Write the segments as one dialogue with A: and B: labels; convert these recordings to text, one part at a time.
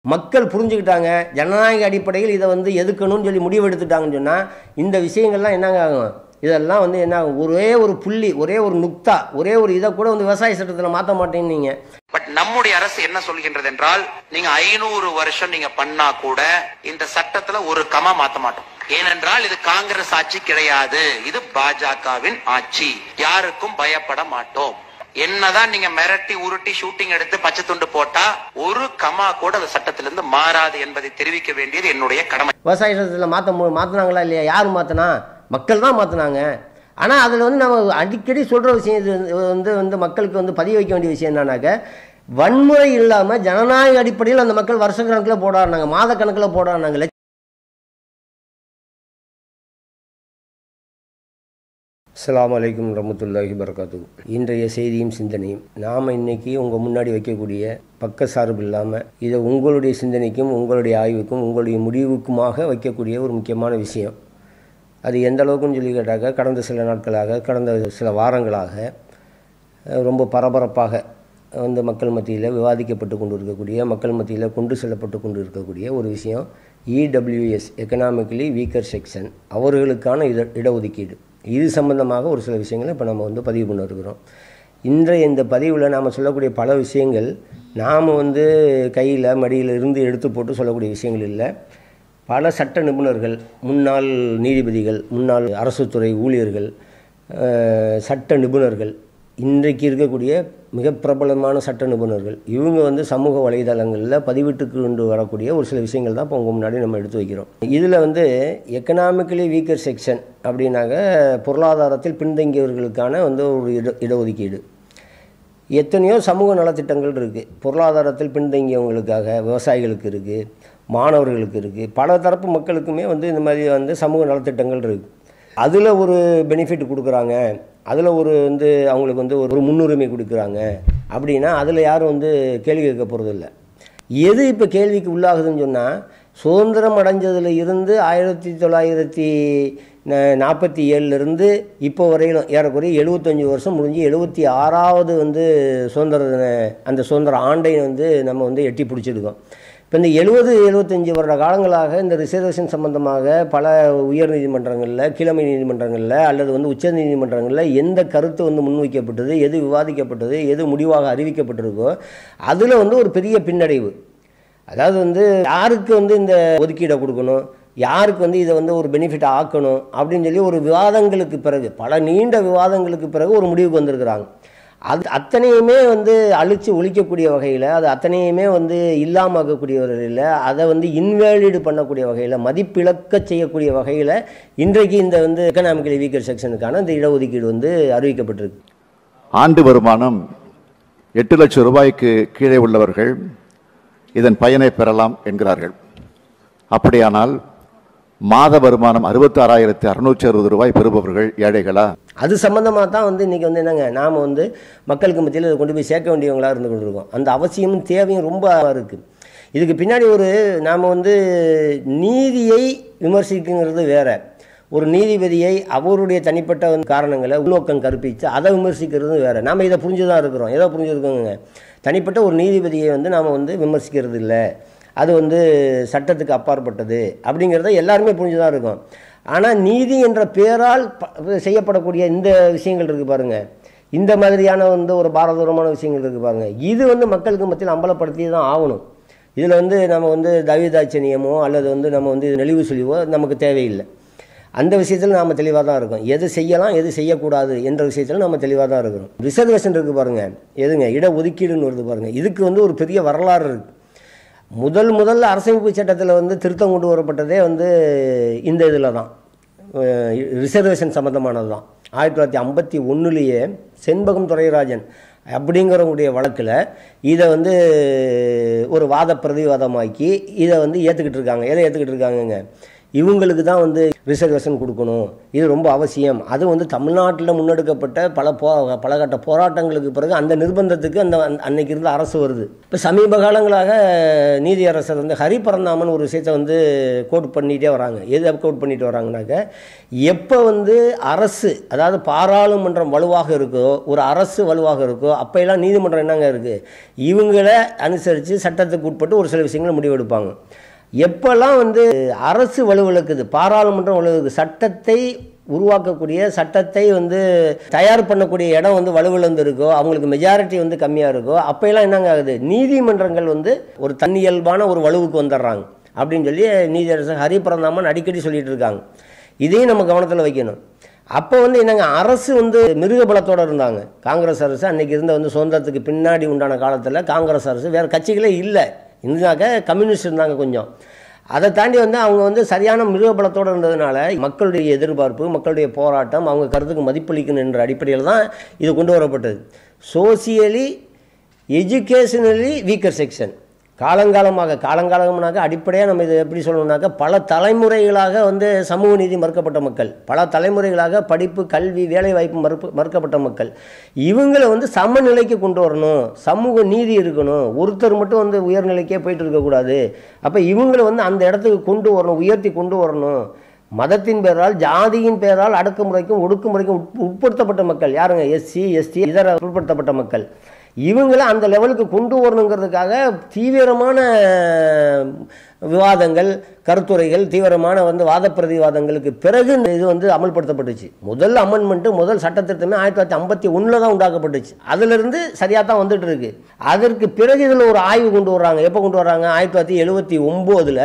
A: மக்கள் புரிஞ்சுக்கிட்டாங்க ஜனநாயக அடிப்படையில் இதை வந்து எதுக்கணும்னு சொல்லி முடிவெடுத்துட்டாங்கன்னு சொன்னால் இந்த விஷயங்கள்லாம் என்னங்க ஆகும் இதெல்லாம் வந்து என்ன ஆகும் ஒரே ஒரு புள்ளி ஒரே ஒரு நுக்தா ஒரே ஒரு இதை கூட வந்து விவசாய சட்டத்தில் மாற்ற மாட்டேன்னீங்க
B: பட் நம்முடைய அரசு என்ன சொல்கின்றது என்றால் நீங்க ஐநூறு வருஷம் நீங்க பண்ணா கூட இந்த சட்டத்துல ஒரு கமா மாத்த மாட்டோம் ஏனென்றால் இது காங்கிரஸ் ஆட்சி கிடையாது இது பாஜகவின் ஆட்சி யாருக்கும் பயப்பட மாட்டோம் என்னதான் நீங்க மிரட்டி உருட்டி ஷூட்டிங் எடுத்து பச்சை துண்டு போட்டா ஒரு கமா கூட அந்த சட்டத்திலிருந்து மாறாது என்பதை தெரிவிக்க வேண்டியது என்னுடைய கடமை
A: விவசாய சட்டத்தில் மாற்ற மாற்றினாங்களா இல்லையா யார் மாற்றினா மக்கள் தான் மாற்றினாங்க ஆனால் அதில் வந்து நம்ம அடிக்கடி சொல்கிற விஷயம் இது வந்து வந்து மக்களுக்கு வந்து பதிய வைக்க வேண்டிய விஷயம் என்னன்னாக்க வன்முறை இல்லாமல் ஜனநாயக அடிப்படையில் அந்த மக்கள் வருஷ கணக்கில் போடாடினாங்க மாத கணக்கில் போடாடினாங்க லட்ச- அஸ்ஸலாமு அலைக்கும் ரஹ்மத்துல்லாஹி வரகாத்து இன்றைய செய்தியும் சிந்தனையும் நாம் இன்னைக்கு உங்கள் முன்னாடி வைக்கக்கூடிய பக்க சார்பு இல்லாமல் இதை உங்களுடைய சிந்தனைக்கும் உங்களுடைய ஆய்வுக்கும் உங்களுடைய முடிவுக்குமாக வைக்கக்கூடிய ஒரு முக்கியமான விஷயம் அது எந்த அளவுக்குன்னு சொல்லி கேட்டாக்க கடந்த சில நாட்களாக கடந்த சில வாரங்களாக அஹ், ரொம்ப பரபரப்பாக வந்து மக்கள் மத்தியில் விவாதிக்கப்பட்டு கொண்டு இருக்கக்கூடிய மக்கள் மத்தியில் கொண்டு செல்லப்பட்டு கொண்டு இருக்கக்கூடிய ஒரு விஷயம் இடபிள்யூஎஸ் எக்கனாமிக்கலி வீக்கர் செக்ஷன் அவர்களுக்கான இட இடஒதுக்கீடு இது சம்பந்தமாக ஒரு சில விஷயங்களை இப்போ நம்ம வந்து பதிவு பண்ண இருக்கிறோம் இன்றைய இந்த பதிவில் நாம் சொல்லக்கூடிய பல விஷயங்கள் நாம் வந்து கையில் மடியில் இருந்து எடுத்து போட்டு சொல்லக்கூடிய விஷயங்கள் இல்லை பல சட்ட நிபுணர்கள் முன்னாள் நீதிபதிகள் முன்னாள் அரசுத்துறை ஊழியர்கள் அஹ், சட்ட நிபுணர்கள் இன்றைக்கு இருக்கக்கூடிய மிக பிரபலமான சட்ட நிபுணர்கள் இவங்க வந்து சமூக வலைதளங்களில் பதிவிட்டு கொண்டு வரக்கூடிய ஒரு சில விஷயங்கள் தான் இப்போ உங்கள் முன்னாடி நம்ம எடுத்து வைக்கிறோம் இதில் வந்து எக்கனாமிக்கலி வீக்கர் செக்ஷன் அப்படின்னாக்க பொருளாதாரத்தில் பின்தங்கியவர்களுக்கான வந்து ஒரு இட இடஒதுக்கீடு எத்தனையோ சமூக நலத்திட்டங்கள் இருக்குது பொருளாதாரத்தில் பின்தங்கியவங்களுக்காக விவசாயிகளுக்கு இருக்குது மாணவர்களுக்கு இருக்குது பல தரப்பு மக்களுக்குமே வந்து இந்த மாதிரி வந்து சமூக நலத்திட்டங்கள் இருக்குது அதில் ஒரு பெனிஃபிட் கொடுக்குறாங்க அதில் ஒரு வந்து அவங்களுக்கு வந்து ஒரு முன்னுரிமை கொடுக்குறாங்க அப்படின்னா அதில் யாரும் வந்து கேள்வி கேட்க போகிறதில்ல எது இப்போ கேள்விக்கு உள்ளாகுதுன்னு சொன்னால் சுதந்திரம் அடைஞ்சதுல இருந்து ஆயிரத்தி தொள்ளாயிரத்தி ந- நாற்பத்தி ஏழுலேருந்து இப்போ வரையிலும் ஏறக்குறைய எழுபத்தஞ்சி வருஷம் முடிஞ்சு எழுபத்தி ஆறாவது வந்து சுதந்திர தின- அந்த சுதந்திர ஆண்டை வந்து நம்ம வந்து எட்டி பிடிச்சிருக்கோம் இப்போ இந்த எழுபது எழுபத்தஞ்சி வருட காலங்களாக இந்த ரிசர்வேஷன் சம்பந்தமாக பல உயர் நீதிமன்றங்களில் கீழமை நீதிமன்றங்களில் அல்லது வந்து உச்ச நீதிமன்றங்களில் எந்த கருத்து வந்து முன்வைக்கப்பட்டது எது விவாதிக்கப்பட்டது எது முடிவாக அறிவிக்கப்பட்டிருக்கோ அதில் வந்து ஒரு பெரிய பின்னடைவு அதாவது வந்து யாருக்கு வந்து இந்த ஒதுக்கீடை கொடுக்கணும் யாருக்கு வந்து இதை வந்து ஒரு பெனிஃபிட் ஆக்கணும் அப்படின்னு சொல்லி ஒரு விவாதங்களுக்கு பிறகு பல நீண்ட விவாதங்களுக்கு பிறகு ஒரு முடிவுக்கு வந்திருக்கிறாங்க அது அத்தனையுமே வந்து அழிச்சு ஒழிக்கக்கூடிய வகையில் அது அத்தனையுமே வந்து இல்லாமக்கக்கூடிய வகையில் அதை வந்து இன்வேலிடு பண்ணக்கூடிய வகையில் மதிப்பிழக்க செய்யக்கூடிய வகையில் இன்றைக்கு இந்த வந்து எக்கனாமிக்கலி வீக்கர் செக்ஷனுக்கான இந்த இடஒதுக்கீடு வந்து அறிவிக்கப்பட்டிருக்கு
C: ஆண்டு வருமானம் எட்டு லட்சம் ரூபாய்க்கு கீழே உள்ளவர்கள் இதன் பயனை பெறலாம் என்கிறார்கள் அப்படியானால் மாத வருமானம் அறுபத்தாறாயிரத்தி அறுநூற்றி அறுபது ரூபாய் பெறுபவர்கள் ஏழைகளா
A: அது சம்மந்தமாக தான் வந்து இன்றைக்கி வந்து என்னங்க நாம் வந்து மக்களுக்கு மத்தியில் இதை கொண்டு போய் சேர்க்க வேண்டியவங்களாக இருந்து கொண்டிருக்கோம் அந்த அவசியமும் தேவையும் ரொம்ப இருக்குது இதுக்கு பின்னாடி ஒரு நாம் வந்து நீதியை விமர்சிக்குங்கிறது வேற ஒரு நீதிபதியை அவருடைய தனிப்பட்ட வந்து காரணங்களை உள்நோக்கம் கற்பித்து அதை விமர்சிக்கிறது வேற நாம் இதை புரிஞ்சு தான் இருக்கிறோம் எதை புரிஞ்சுருக்கோங்க தனிப்பட்ட ஒரு நீதிபதியை வந்து நாம் வந்து விமர்சிக்கிறது இல்லை அது வந்து சட்டத்துக்கு அப்பாற்பட்டது அப்படிங்கிறத எல்லாருமே புரிஞ்சு தான் இருக்கும் ஆனால் நீதி என்ற பேரால் ப- செய்யப்படக்கூடிய இந்த விஷயங்கள் இருக்குது பாருங்க இந்த மாதிரியான வந்து ஒரு பாரதூரமான விஷயங்கள் இருக்குது பாருங்க இது வந்து மக்களுக்கு மத்தியில் அம்பலப்படுத்தி தான் ஆகணும் இதில் வந்து நம்ம வந்து தவிதாட்சணியமோ அல்லது வந்து நம்ம வந்து நெளிவு சுழிவோ நமக்கு தேவையில்லை அந்த விஷயத்தில் நாம் தெளிவாக தான் இருக்கோம் எது செய்யலாம் எது செய்யக்கூடாது என்ற விஷயத்தில் நம்ம தெளிவாக தான் இருக்கிறோம் ரிசர்வேஷன் இருக்குது பாருங்கள் எதுங்க இட ஒதுக்கீடுன்னு வருது பாருங்கள் இதுக்கு வந்து ஒரு பெரிய வரலாறு இருக்குது முதல் முதல்ல அரசமைப்பு சட்டத்தில் வந்து திருத்தம் கொண்டு வரப்பட்டதே வந்து இந்த இதில் தான் ரிசர்வேஷன் சம்மந்தமானது தான் ஆயிரத்தி தொள்ளாயிரத்தி ஐம்பத்தி ஒன்றுலேயே செண்பகம் துரைராஜன் அப்படிங்கிறவங்களுடைய வழக்கில் இதை வந்து ஒரு வாத பிரதிவாதமாக்கி இதை வந்து ஏற்றுக்கிட்டு இருக்காங்க எதை ஏற்றுக்கிட்டு இருக்காங்கங்க இவங்களுக்கு தான் வந்து ரிசர்வேஷன் கொடுக்கணும் இது ரொம்ப அவசியம் அது வந்து தமிழ்நாட்டில் முன்னெடுக்கப்பட்ட பல போ பலகட்ட போராட்டங்களுக்கு பிறகு அந்த நிர்பந்தத்துக்கு அந்த அந்த- அன்னைக்கு இருந்த அரசு வருது இப்போ சமீப காலங்களாக நீதியரசர் வந்து ஹரி பரந்தாமன் ஒரு விஷயத்தை வந்து கோட் பண்ணிகிட்டே வராங்க எது கோட் பண்ணிட்டு வராங்கனாக்க எப்போ வந்து அரசு அதாவது பாராளுமன்றம் வலுவாக இருக்கோ ஒரு அரசு வலுவாக இருக்கோ அப்போயெல்லாம் நீதிமன்றம் என்னங்க இருக்குது இவங்களை அனுசரித்து சட்டத்துக்கு உட்பட்டு ஒரு சில விஷயங்களை முடிவெடுப்பாங்க எப்போல்லாம் வந்து அரசு வலுவிழக்குது பாராளுமன்றம் வலுவிழக்குது சட்டத்தை உருவாக்கக்கூடிய சட்டத்தை வந்து தயார் பண்ணக்கூடிய இடம் வந்து வலுவிழந்து இருக்கோ அவங்களுக்கு மெஜாரிட்டி வந்து கம்மியாக இருக்கோ அப்போயெல்லாம் என்னங்க ஆகுது நீதிமன்றங்கள் வந்து ஒரு தன்னியல்பான ஒரு வலுவுக்கு வந்துடுறாங்க அப்படின்னு சொல்லி நீதியரசர் ஹரி பரந்தாமன் அடிக்கடி சொல்லிட்டு இருக்காங்க இதையும் நம்ம கவனத்தில் வைக்கணும் அப்போ வந்து என்னங்க அரசு வந்து மிருக பலத்தோட இருந்தாங்க காங்கிரஸ் அரசு அன்னைக்கு இருந்த வந்து சுதந்திரத்துக்கு பின்னாடி உண்டான காலத்தில் காங்கிரஸ் அரசு வேறு கட்சிகளே இல்லை இருந்தாக்க கம்யூனிஸ்ட் இருந்தாங்க கொஞ்சம் அதை தாண்டி வந்து அவங்க வந்து சரியான மிருக பலத்தோடு இருந்ததுனால மக்களுடைய எதிர்பார்ப்பு மக்களுடைய போராட்டம் அவங்க கருத்துக்கு மதிப்பளிக்கணும் என்ற அடிப்படையில் தான் இது கொண்டு வரப்பட்டது சோசியலி எஜுகேஷனலி வீக்கர் செக்ஷன் காலங்காலமாக காலங்காலம்னாக்க அடிப்படையாக நம்ம இதை எப்படி சொல்லணும்னாக்க பல தலைமுறைகளாக வந்து சமூக நீதி மறுக்கப்பட்ட மக்கள் பல தலைமுறைகளாக படிப்பு கல்வி வேலைவாய்ப்பு மறுப்பு மறுக்கப்பட்ட மக்கள் இவங்களை வந்து சமநிலைக்கு கொண்டு வரணும் சமூக நீதி இருக்கணும் ஒருத்தர் மட்டும் வந்து உயர்நிலைக்கே போயிட்டு இருக்கக்கூடாது அப்போ இவங்களை வந்து அந்த இடத்துக்கு கொண்டு வரணும் உயர்த்தி கொண்டு வரணும் மதத்தின் பேரால் ஜாதியின் பேரால் அடக்குமுறைக்கும் ஒடுக்குமுறைக்கும் உட் உட்படுத்தப்பட்ட மக்கள் யாருங்க எஸ்சி எஸ்டி இதர உட்படுத்தப்பட்ட மக்கள் இவங்களை அந்த லெவலுக்கு கொண்டு வரணுங்கிறதுக்காக தீவிரமான விவாதங்கள் கருத்துரைகள் தீவிரமான வந்து வாத பிரதிவாதங்களுக்கு பிறகு இந்த இது வந்து அமல்படுத்தப்பட்டுச்சு முதல் அமெண்ட்மெண்ட்டு முதல் சட்டத்திட்டமே ஆயிரத்தி தொள்ளாயிரத்தி ஐம்பத்தி ஒன்றில் தான் உண்டாக்கப்பட்டுச்சு அதிலிருந்து சரியாக தான் வந்துட்டு இருக்கு அதற்கு பிறகு இதில் ஒரு ஆய்வு கொண்டு வர்றாங்க எப்போ கொண்டு வர்றாங்க ஆயிரத்தி தொள்ளாயிரத்தி எழுபத்தி ஒம்போதில்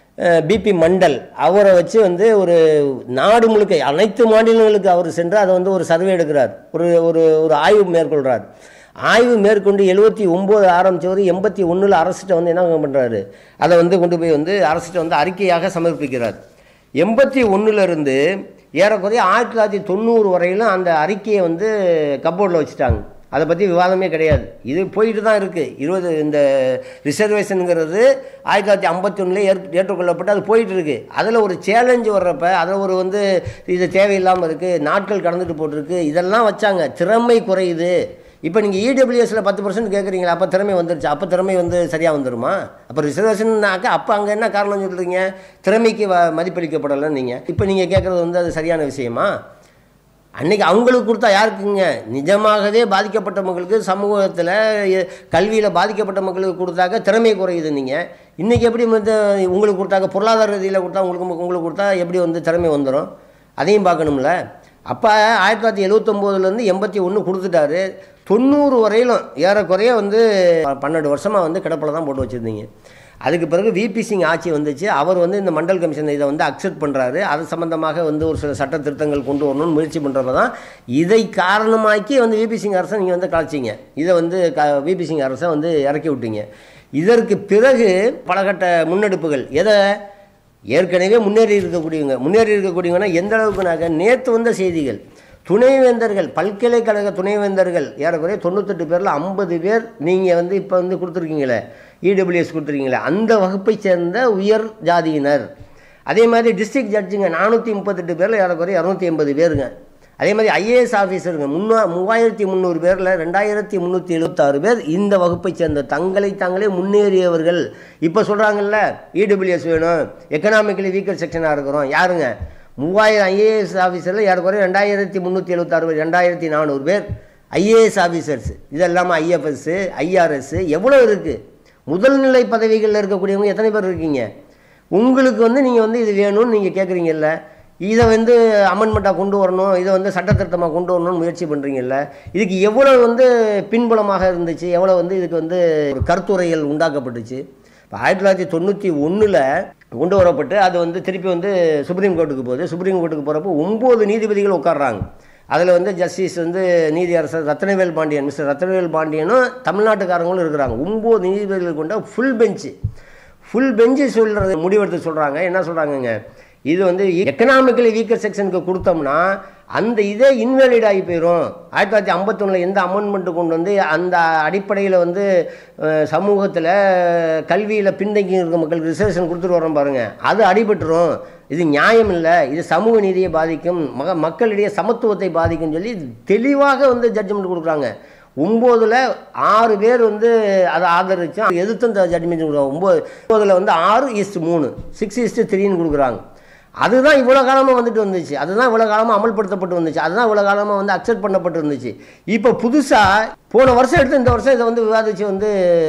A: பிபி மண்டல் அவரை வச்சு வந்து ஒரு நாடு முழுக்க அனைத்து மாநிலங்களுக்கு அவர் சென்று அதை வந்து ஒரு சர்வே எடுக்கிறார் ஒரு ஒரு ஒரு ஆய்வு மேற்கொள்கிறார் ஆய்வு மேற்கொண்டு எழுபத்தி ஒம்பது ஆரம்பித்தவர் எண்பத்தி ஒன்றில் அரசிட்ட வந்து என்ன பண்ணுறாரு அதை வந்து கொண்டு போய் வந்து அரசிட்ட வந்து அறிக்கையாக சமர்ப்பிக்கிறார் எண்பத்தி ஒன்றுலேருந்து ஏறக்குறைய ஆயிரத்தி தொள்ளாயிரத்தி தொண்ணூறு வரையிலும் அந்த அறிக்கையை வந்து கப்போர்டில் வச்சுட்டாங்க அதை பற்றி விவாதமே கிடையாது இது போயிட்டு தான் இருக்குது இருபது இந்த ரிசர்வேஷனுங்கிறது ஆயிரத்தி தொள்ளாயிரத்தி ஐம்பத்தி ஒன்றில் ஏற்றுக்கொள்ளப்பட்டு அது போயிட்டு இருக்கு அதில் ஒரு சேலஞ்சு வர்றப்ப அதில் ஒரு வந்து இது தேவையில்லாமல் இருக்குது நாட்கள் கடந்துட்டு போட்டிருக்கு இதெல்லாம் வச்சாங்க திறமை குறையுது இப்போ நீங்கள் இடபிள்யூஎஸில் பத்து பர்சன்ட் கேட்குறீங்களா அப்போ திறமை வந்துருச்சு அப்போ திறமை வந்து சரியாக வந்துருமா அப்போ ரிசர்வேஷன்னாக்க அப்போ அங்கே என்ன காரணம் சொல்கிறீங்க திறமைக்கு வ மதிப்பளிக்கப்படலை நீங்கள் இப்போ நீங்கள் கேட்குறது வந்து அது சரியான விஷயமா அன்னைக்கு அவங்களுக்கு கொடுத்தா யாருக்குங்க நிஜமாகவே பாதிக்கப்பட்ட மக்களுக்கு சமூகத்தில் கல்வியில் பாதிக்கப்பட்ட மக்களுக்கு கொடுத்தாக்க திறமை குறையுது நீங்கள் இன்றைக்கி எப்படி வந்து உங்களுக்கு கொடுத்தாக்க பொருளாதார ரீதியில் கொடுத்தா உங்களுக்கு உங்களுக்கு கொடுத்தா எப்படி வந்து திறமை வந்துடும் அதையும் பார்க்கணும்ல அப்போ ஆயிரத்தி தொள்ளாயிரத்தி எழுவத்தொம்போதுலேருந்து எண்பத்தி ஒன்று கொடுத்துட்டாரு தொண்ணூறு வரையிலும் ஏறக்குறைய வந்து பன்னெண்டு வருஷமாக வந்து கிடப்பில் தான் போட்டு வச்சுருந்தீங்க அதுக்கு பிறகு விபி சிங் ஆட்சி வந்துச்சு அவர் வந்து இந்த மண்டல் கமிஷன் இதை வந்து அக்செப்ட் பண்ணுறாரு அது சம்மந்தமாக வந்து ஒரு சில சட்ட திருத்தங்கள் கொண்டு வரணும்னு முயற்சி பண்ணுறப்ப தான் இதை காரணமாக்கி வந்து விபி சிங் அரசை நீங்கள் வந்து கலைச்சிங்க இதை வந்து க விபி சிங் அரசை வந்து இறக்கி விட்டீங்க இதற்கு பிறகு பலகட்ட முன்னெடுப்புகள் எதை ஏற்கனவே முன்னேறி இருக்கக்கூடியவங்க முன்னேறி இருக்கக்கூடியவங்கன்னா எந்த அளவுக்குனாக்க நேற்று வந்த செய்திகள் துணைவேந்தர்கள் பல்கலைக்கழக துணைவேந்தர்கள் ஏறக்குறைய தொண்ணூத்தெட்டு பேரில் ஐம்பது பேர் நீங்கள் வந்து இப்போ வந்து கொடுத்துருக்கீங்களே இடபிள்யூஎஸ் கொடுத்துருக்கீங்களே அந்த வகுப்பை சேர்ந்த உயர் ஜாதியினர் அதே மாதிரி டிஸ்ட்ரிக்ட் ஜட்ஜுங்க நானூற்றி முப்பத்தெட்டு பேரில் ஏறக்குறைய இரநூத்தி எண்பது பேருங்க அதே மாதிரி ஐஏஎஸ் ஆஃபீஸருங்க முன்னூ மூவாயிரத்தி முந்நூறு பேரில் ரெண்டாயிரத்தி முந்நூற்றி எழுபத்தாறு பேர் இந்த வகுப்பை சேர்ந்த தங்களை தாங்களே முன்னேறியவர்கள் இப்போ சொல்கிறாங்கல்ல இடபிள்யூஎஸ் வேணும் எக்கனாமிக்கலி வீக்கர் செக்ஷனாக இருக்கிறோம் யாருங்க மூவாயிரம் ஐஏஎஸ் ஆஃபீஸரில் ஏறக்குறைய ரெண்டாயிரத்தி முந்நூற்றி எழுபத்தாறு பேர் ரெண்டாயிரத்தி நானூறு பேர் ஐஏஎஸ் ஆஃபீஸர்ஸ் இது இல்லாமல் ஐஎஃப்எஸ் ஐஆர்எஸ் எவ்வளோ இருக்குது முதல்நிலை பதவிகளில் இருக்கக்கூடியவங்க எத்தனை பேர் இருக்கீங்க உங்களுக்கு வந்து நீங்கள் வந்து இது வேணும்னு நீங்கள் கேட்குறீங்கல்ல இதை வந்து அமெண்ட்மெண்ட்டாக கொண்டு வரணும் இதை வந்து சட்டத்திருத்தமாக கொண்டு வரணும்னு முயற்சி பண்ணுறீங்கல்ல இதுக்கு எவ்வளோ வந்து பின்புலமாக இருந்துச்சு எவ்வளோ வந்து இதுக்கு வந்து ஒரு கருத்துரைகள் உண்டாக்கப்பட்டுச்சு இப்போ ஆயிரத்தி தொள்ளாயிரத்தி தொண்ணூற்றி ஒன்றில் கொண்டு வரப்பட்டு அது வந்து திருப்பி வந்து சுப்ரீம் கோர்ட்டுக்கு போகுது சுப்ரீம் கோர்ட்டுக்கு போகிறப்போ ஒம்பது நீதிபதிகள் உட்கார்றாங்க அதில் வந்து ஜஸ்டிஸ் வந்து நீதி அரசர் ரத்னவேல் பாண்டியன் மிஸ்டர் ரத்னவேல் பாண்டியனும் தமிழ்நாட்டுக்காரங்களும் இருக்கிறாங்க ஒம்பது நீதிபதிகள் கொண்ட ஃபுல் பெஞ்சு ஃபுல் பெஞ்சு சொல்கிறது முடிவெடுத்து சொல்கிறாங்க என்ன சொல்கிறாங்கங்க இது வந்து எக்கனாமிக்கலி வீக்கர் செக்ஷனுக்கு கொடுத்தோம்னா அந்த இதே இன்வேலிட் ஆகி போயிடும் ஆயிரத்தி தொள்ளாயிரத்தி ஐம்பத்தொன்னில் எந்த அமெண்ட்மெண்ட்டு கொண்டு வந்து அந்த அடிப்படையில் வந்து சமூகத்தில் கல்வியில் பின்தங்கி இருக்க மக்களுக்கு ரிசர்வேஷன் கொடுத்துட்டு வரோம் பாருங்கள் அது அடிபட்டுரும் இது நியாயம் இல்லை இது சமூக நீதியை பாதிக்கும் மக மக்களிடையே சமத்துவத்தை பாதிக்கும்னு சொல்லி தெளிவாக வந்து ஜட்ஜ்மெண்ட் கொடுக்குறாங்க ஒம்போதில் ஆறு பேர் வந்து அதை ஆதரிச்சு எதிர்த்து இந்த ஜட்ஜ்மெண்ட் கொடுக்குறாங்க ஒம்பது ஒம்போதில் வந்து ஆறு ஈஸ்ட் மூணு சிக்ஸ் ஈஸ்ட் த்ரீன்னு கொடுக்குறாங்க அதுதான் இவ்வளோ காலமாக வந்துட்டு வந்துச்சு அதுதான் இவ்வளோ காலமாக அமல்படுத்தப்பட்டு வந்துச்சு அதுதான் இவ்வளோ காலமாக வந்து அக்செப்ட் பண்ணப்பட்டு இருந்துச்சு இப்போ புதுசாக போன வருஷம் எடுத்து இந்த வருஷம் இதை வந்து விவாதித்து வந்து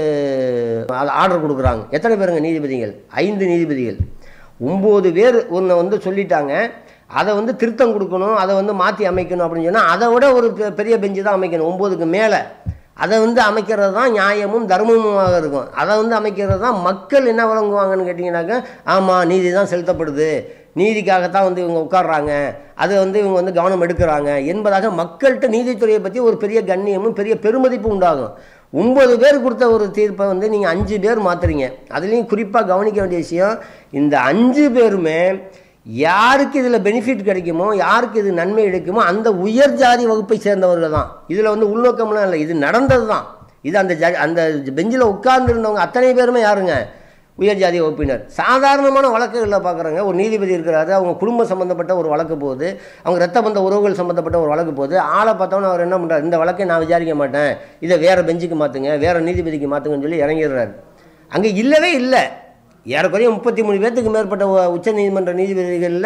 A: ஆர்டர் கொடுக்குறாங்க எத்தனை பேருங்க நீதிபதிகள் ஐந்து நீதிபதிகள் ஒம்பது பேர் ஒன்று வந்து சொல்லிட்டாங்க அதை வந்து திருத்தம் கொடுக்கணும் அதை வந்து மாற்றி அமைக்கணும் அப்படின்னு சொன்னால் அதை விட ஒரு பெ- பெரிய பெஞ்சு தான் அமைக்கணும் ஒம்போதுக்கு மேலே அதை வந்து அமைக்கிறது தான் நியாயமும் தர்மமுமாக இருக்கும் அதை வந்து அமைக்கிறது தான் மக்கள் என்ன வழங்குவாங்கன்னு கேட்டிங்கனாக்கா ஆமாம் நீதி தான் செலுத்தப்படுது நீதிக்காகத்தான் வந்து இவங்க உட்கார்றாங்க அதை வந்து இவங்க வந்து கவனம் எடுக்கிறாங்க என்பதாக மக்கள்கிட்ட நீதித்துறையை பற்றி ஒரு பெரிய கண்ணியமும் பெரிய பெருமதிப்பும் உண்டாகும் ஒன்பது பேர் கொடுத்த ஒரு தீர்ப்பை வந்து நீங்கள் அஞ்சு பேர் மாத்துறீங்க அதுலேயும் குறிப்பாக கவனிக்க வேண்டிய விஷயம் இந்த அஞ்சு பேருமே யாருக்கு இதில் பெனிஃபிட் கிடைக்குமோ யாருக்கு இது நன்மை கிடைக்குமோ அந்த உயர் ஜாதி வகுப்பை சேர்ந்தவர்கள் தான் இதில் வந்து உள்நோக்கம்லாம் இல்லை இது நடந்தது தான் இது அந்த ஜ அந்த பெஞ்சில் உட்கார்ந்துருந்தவங்க அத்தனை பேருமே யாருங்க உயர் ஜாதி வகுப்பினர் சாதாரணமான வழக்குகளில் பார்க்குறாங்க ஒரு நீதிபதி இருக்கிறாரு அவங்க குடும்பம் சம்மந்தப்பட்ட ஒரு வழக்கு போகுது அவங்க ரத்த பந்த உறவுகள் சம்மந்தப்பட்ட ஒரு வழக்கு போகுது ஆளை பார்த்தோன்னே அவர் என்ன பண்ணுறாரு இந்த வழக்கை நான் விசாரிக்க மாட்டேன் இதை வேறு பெஞ்சுக்கு மாற்றுங்க வேறு நீதிபதிக்கு மாற்றுங்கன்னு சொல்லி இறங்கிடுறாரு அங்கே இல்லவே இல்லை ஏறக்குறைய முப்பத்தி மூணு பேர்த்துக்கு மேற்பட்ட உ- உச்ச நீதிமன்ற நீதிபதிகளில்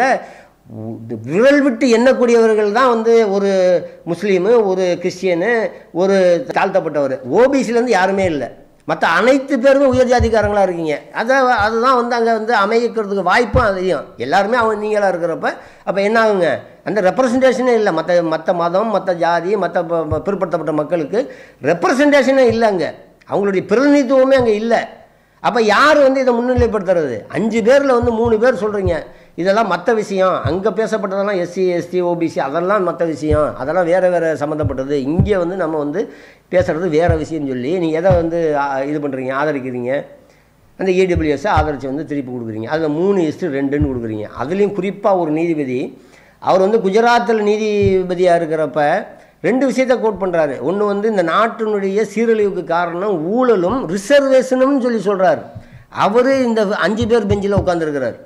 A: உ- விரல் விட்டு எண்ணக்கூடியவர்கள் தான் வந்து ஒரு முஸ்லீமு ஒரு கிறிஸ்டியனு ஒரு தாழ்த்தப்பட்டவர் ஓபிசிலேருந்து யாருமே இல்லை மற்ற அனைத்து பேருமே உயர் ஜாதிக்காரங்களா இருக்கீங்க அதை அதுதான் வந்து அங்கே வந்து அமைக்கிறதுக்கு வாய்ப்பும் அதிகம் எல்லாருமே அவங்க நீங்களாக இருக்கிறப்ப அப்போ என்ன ஆகுங்க அந்த ரெப்ரசன்டேஷனே இல்லை மற்ற மற்ற மதம் மற்ற ஜாதி மற்ற ப- ப- பிற்படுத்தப்பட்ட மக்களுக்கு ரெப்ரசன்டேஷனே இல்லை அங்கே அவங்களுடைய பிரதிநிதித்துவமே அங்கே இல்லை அப்போ யார் வந்து இதை முன்னிலைப்படுத்துறது அஞ்சு பேரில் வந்து மூணு பேர் சொல்கிறீங்க இதெல்லாம் மற்ற விஷயம் அங்கே பேசப்பட்டதெல்லாம் எஸ்சி எஸ்டி ஓபிசி அதெல்லாம் மற்ற விஷயம் அதெல்லாம் வேறு வேறு சம்மந்தப்பட்டது இங்கே வந்து நம்ம வந்து பேசுகிறது வேறு விஷயம்னு சொல்லி நீங்கள் எதை வந்து ஆ, இது பண்ணுறீங்க ஆதரிக்கிறீங்க அந்த ஏடபிள்யூஎஸ்ஸை ஆதரித்து வந்து திருப்பி கொடுக்குறீங்க அதில் மூணு இஸ்ட்டு ரெண்டுன்னு கொடுக்குறீங்க அதுலேயும் குறிப்பாக ஒரு நீதிபதி அவர் வந்து குஜராத்தில் நீதிபதியாக இருக்கிறப்ப ரெண்டு விஷயத்தை கோட் பண்ணுறாரு ஒன்று வந்து இந்த நாட்டினுடைய சீரழிவுக்கு காரணம் ஊழலும் ரிசர்வேஷனும் சொல்லி சொல்கிறார் அவர் இந்த அஞ்சு பேர் பெஞ்சில் உட்காந்துருக்கிறார்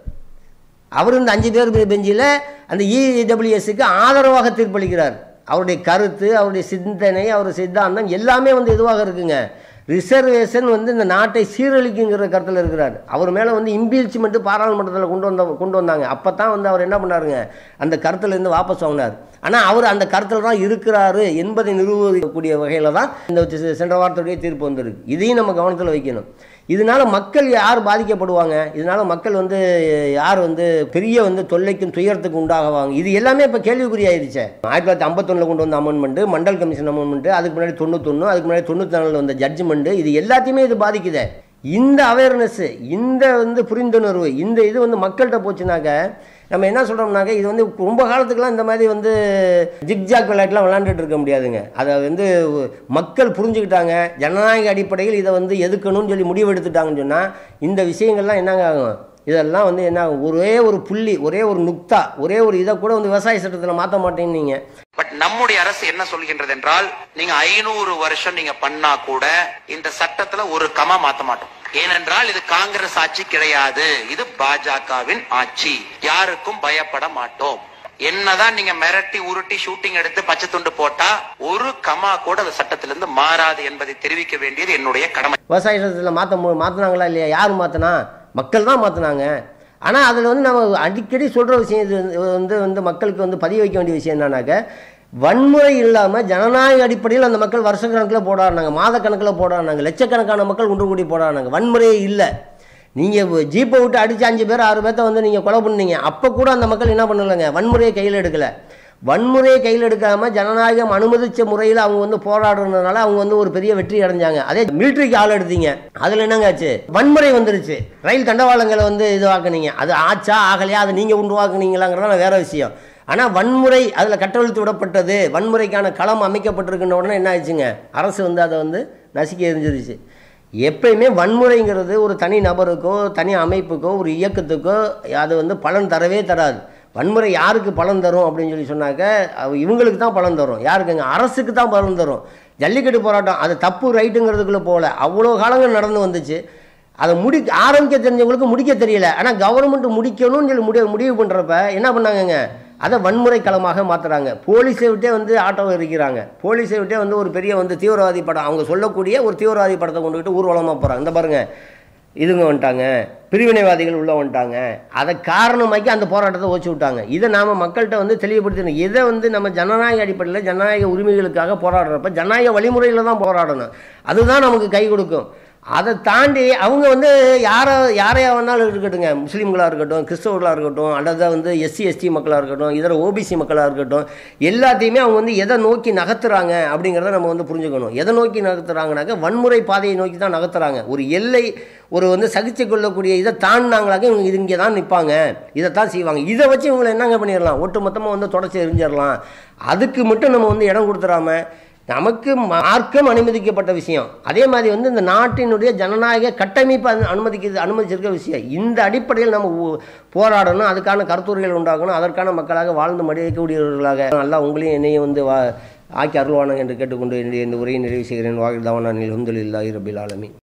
A: அவர் இந்த அஞ்சு பேர் பெஞ்சில் அந்த இடபிள்யூஎஸ்க்கு ஆதரவாக தீர்ப்பளிக்கிறார் அவருடைய கருத்து அவருடைய சிந்தனை அவருடைய சித்தாந்தம் எல்லாமே வந்து இதுவாக இருக்குங்க ரிசர்வேஷன் வந்து இந்த நாட்டை சீரழிக்குங்கிற கருத்தில் இருக்கிறார் அவர் மேலே வந்து இம்பீச்மெண்ட்டு பாராளுமன்றத்தில் கொண்டு வந்த கொண்டு வந்தாங்க அப்போ தான் வந்து அவர் என்ன பண்ணாருங்க அந்த கருத்துலேருந்து வாபஸ் வாங்கினார் ஆனால் அவர் அந்த கருத்தில் தான் இருக்கிறாரு என்பதை நிரூபிக்கக்கூடிய வகையில் தான் இந்த செ- சென்ற வாரத்துடைய தீர்ப்பு வந்திருக்கு இதையும் நம்ம கவனத்தில் வைக்கணும் இதனால மக்கள் யார் பாதிக்கப்படுவாங்க இதனால மக்கள் வந்து யார் வந்து பெரிய வந்து தொல்லைக்கும் துயரத்துக்கும் உண்டாகுவாங்க இது எல்லாமே இப்போ கேள்விக்குறியாயிருச்சே ஆயிரத்தி தொள்ளாயிரத்தி ஐம்பத்தொன்னில் கொண்டு வந்த அமெண்ட்மெண்ட் மண்டல் கமிஷன் அமெண்ட்மெண்ட் அதுக்கு முன்னாடி தொண்ணூத்தொன்று அதுக்கு முன்னாடி தொண்ணூற்றி நாலில் வந்த ஜட்ஜ்மெண்ட் இது எல்லாத்தையுமே இது பாதிக்குதே இந்த அவேர்னஸ் இந்த வந்து புரிந்துணர்வு இந்த இது வந்து மக்கள்கிட்ட போச்சுனாக்க நம்ம என்ன சொல்கிறோம்னாக்க இது வந்து ரொம்ப காலத்துக்குலாம் இந்த மாதிரி வந்து ஜிக்ஜாக் விளையாட்டுலாம் விளையாண்டுட்டு இருக்க முடியாதுங்க அதை வந்து மக்கள் புரிஞ்சுக்கிட்டாங்க ஜனநாயக அடிப்படையில் இதை வந்து எதுக்கணும்னு சொல்லி முடிவு எடுத்துட்டாங்கன்னு சொன்னால் இந்த விஷயங்கள்லாம் என்னங்க ஆகும் இதெல்லாம் வந்து என்ன ஆகும் ஒரே ஒரு புள்ளி ஒரே ஒரு நுக்தா ஒரே ஒரு இதை கூட வந்து விவசாய சட்டத்தில் மாற்ற மாட்டேன்னீங்க
B: பட் நம்முடைய அரசு என்ன சொல்கின்றது என்றால் நீங்க ஐநூறு வருஷம் நீங்க பண்ணா கூட இந்த சட்டத்துல ஒரு கமா மாத்த மாட்டோம் ஏனென்றால் இது காங்கிரஸ் ஆட்சி கிடையாது இது பாஜகவின் ஆட்சி யாருக்கும் பயப்பட மாட்டோம் என்னதான் நீங்க மிரட்டி உருட்டி ஷூட்டிங் எடுத்து பச்சை துண்டு போட்டா ஒரு கமா கூட அந்த சட்டத்திலிருந்து மாறாது என்பதை தெரிவிக்க வேண்டியது என்னுடைய கடமை
A: விவசாய சட்டத்தில் மாற்ற மாற்றினாங்களா இல்லையா யார் மாற்றினா மக்கள் தான் மாற்றினாங்க ஆனால் அதில் வந்து நம்ம அடிக்கடி சொல்கிற விஷயம் இது வந்து வந்து மக்களுக்கு வந்து பதிய வைக்க வேண்டிய விஷயம் என்னன்னாக்க வன்முறை இல்லாமல் ஜனநாயக அடிப்படையில் அந்த மக்கள் வருஷ கணக்கில் போடாடினாங்க மாத கணக்கில் போடாடினாங்க லட்சக்கணக்கான மக்கள் ஒன்று கூடி போடாடினாங்க வன்முறையே இல்லை நீங்கள் ஜீப்பை விட்டு அடித்து அஞ்சு பேர் ஆறு பேர்த்த வந்து நீங்கள் கொலை பண்ணீங்க அப்போ கூட அந்த மக்கள் என்ன பண்ணலைங்க வன்முறையை கையில் எடுக்கலை வன்முறையை கையில் எடுக்காமல் ஜனநாயகம் அனுமதித்த முறையில் அவங்க வந்து போராடுறதுனால அவங்க வந்து ஒரு பெரிய வெற்றி அடைஞ்சாங்க அதே மிலிட்ரிக்கு ஆள் எடுத்தீங்க அதில் என்னங்க ஆச்சு வன்முறை வந்துருச்சு ரயில் தண்டவாளங்களை வந்து இதுவாக்குனீங்க அது ஆச்சா ஆகலையா அது நீங்கள் உருவாக்குனீங்களாங்கிறதான் வேற விஷயம் ஆனால் வன்முறை அதில் கட்டவிழ்த்து விடப்பட்டது வன்முறைக்கான களம் அமைக்கப்பட்டிருக்குன்ற உடனே என்ன ஆச்சுங்க அரசு வந்து அதை வந்து நசுக்கி எரிஞ்சிருச்சு எப்பயுமே வன்முறைங்கிறது ஒரு தனி நபருக்கோ தனி அமைப்புக்கோ ஒரு இயக்கத்துக்கோ அது வந்து பலன் தரவே தராது வன்முறை யாருக்கு பலன் தரும் அப்படின்னு சொல்லி சொன்னாக்க அவ- இவங்களுக்கு தான் பலன் தரும் யாருக்குங்க அரசுக்கு தான் பலன் தரும் ஜல்லிக்கட்டு போராட்டம் அது தப்பு ரைட்டுங்கிறதுக்குள்ளே போகல அவ்வளோ காலங்கள் நடந்து வந்துச்சு அதை முடி ஆரம்பிக்க தெரிஞ்சவங்களுக்கு முடிக்க தெரியல ஆனால் கவர்மெண்ட் முடிக்கணும்னு சொல்லி முடிவு முடிவு பண்ணுறப்ப என்ன பண்ணாங்கங்க அதை வன்முறை களமாக மாற்றுறாங்க போலீஸை விட்டே வந்து ஆட்டோ இருக்கிறாங்க போலீஸை விட்டே வந்து ஒரு பெரிய வந்து தீவிரவாதி படம் அவங்க சொல்லக்கூடிய ஒரு தீவிரவாதி படத்தை கொண்டுகிட்டு ஊர்வலமாக போகிறாங்க இந்த பாருங்க இதுங்க வந்துட்டாங்க பிரிவினைவாதிகள் உள்ள வந்துட்டாங்க அதை காரணமாக்கி அந்த போராட்டத்தை ஓச்சு விட்டாங்க இதை நாம் மக்கள்கிட்ட வந்து தெளிவுபடுத்தணும் இதை வந்து நம்ம ஜனநாயக அடிப்படையில் ஜனநாயக உரிமைகளுக்காக போராடுறப்ப ஜனநாயக வழிமுறையில் தான் போராடணும் அதுதான் நமக்கு கை கொடுக்கும் அதை தாண்டி அவங்க வந்து யாரை யாரையா வேணாலும் இருக்கட்டுங்க முஸ்லீம்களாக இருக்கட்டும் கிறிஸ்தவர்களாக இருக்கட்டும் அல்லது வந்து எஸ்சி எஸ்டி மக்களாக இருக்கட்டும் இதர ஓபிசி மக்களாக இருக்கட்டும் எல்லாத்தையுமே அவங்க வந்து எதை நோக்கி நகர்த்துறாங்க அப்படிங்கிறத நம்ம வந்து புரிஞ்சுக்கணும் எதை நோக்கி நகர்த்துறாங்கனாக்க வன்முறை பாதையை நோக்கி தான் நகர்த்துறாங்க ஒரு எல்லை ஒரு வந்து சகிச்சு கொள்ளக்கூடிய இதை தாண்டினாங்களாக்க இவங்க இது இங்கே தான் நிற்பாங்க இதைத்தான் செய்வாங்க இதை வச்சு இவங்களை என்னங்க பண்ணிடலாம் ஒட்டு மொத்தமாக வந்து தொடச்சி எரிஞ்சிடலாம் அதுக்கு மட்டும் நம்ம வந்து இடம் கொடுத்துடாம நமக்கு மார்க்கம் அனுமதிக்கப்பட்ட விஷயம் அதே மாதிரி வந்து இந்த நாட்டினுடைய ஜனநாயக கட்டமைப்பு அனு- அனுமதிக்கிறது அனுமதிச்சிருக்க விஷயம் இந்த அடிப்படையில் நம்ம ஊ- போராடணும் அதுக்கான கருத்துரைகள் உண்டாக்கணும் அதற்கான மக்களாக வாழ்ந்து மடியக்கூடியவர்களாக நல்லா உங்களையும் என்னையும் வந்து வா ஆக்கி அருள்வானங்க என்று கேட்டுக்கொண்டு என்னுடைய இந்த உரையை நிறைவு செய்கிறேன் வாகில் தவனானில் ஹுந்துலில்லாஹி ரபில் ஆலமீன்